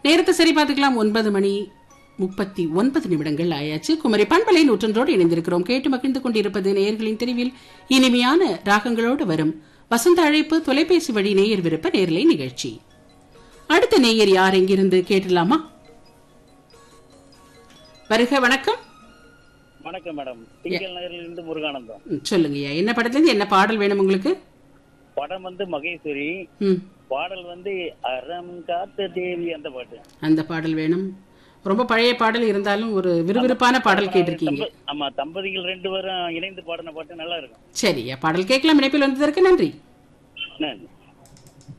நேரத்தை சரி பார்த்துக்கலாம் ஒன்பது மணி முப்பத்தி ஒன்பது நிமிடங்கள் ஆயாச்சு குமரி பண்பலை நூற்றன்றோடு இணைந்திருக்கிறோம் கேட்டு மகிழ்ந்து கொண்டிருப்பது நேயர்களின் தெரிவில் இனிமையான ராகங்களோடு வரும் வசந்த அழைப்பு தொலைபேசி வழி நேயர் விருப்ப நேர்லை நிகழ்ச்சி அடுத்த நேயர் யார் எங்கிருந்து கேட்டலாமா வருக வணக்கம் வணக்கம் மேடம் திங்கள் நகரிலிருந்து முருகானந்தம் ம், சொல்லுங்கய்யா என்ன படத்துல இருந்து என்ன பாடல் வேணும் உங்களுக்கு படம் வந்து மகேஸ்வரி ம் பாடல் வந்து அறம் காத்த தேவி அந்த பாட்டு அந்த பாடல் வேணும் ரொம்ப பழைய பாடல் இருந்தாலும் ஒரு விறுவிறுப்பான பாடல் கேட்டிருக்கீங்க தம்ப- ஆமா தம்பதிகள் ரெண்டு பேரும் இணைந்து பாடின பாட்டு நல்லா இருக்கும் சரியா பாடல் கேட்கலாம் இணைப்பில் வந்ததற்கு நன்றி நன்றி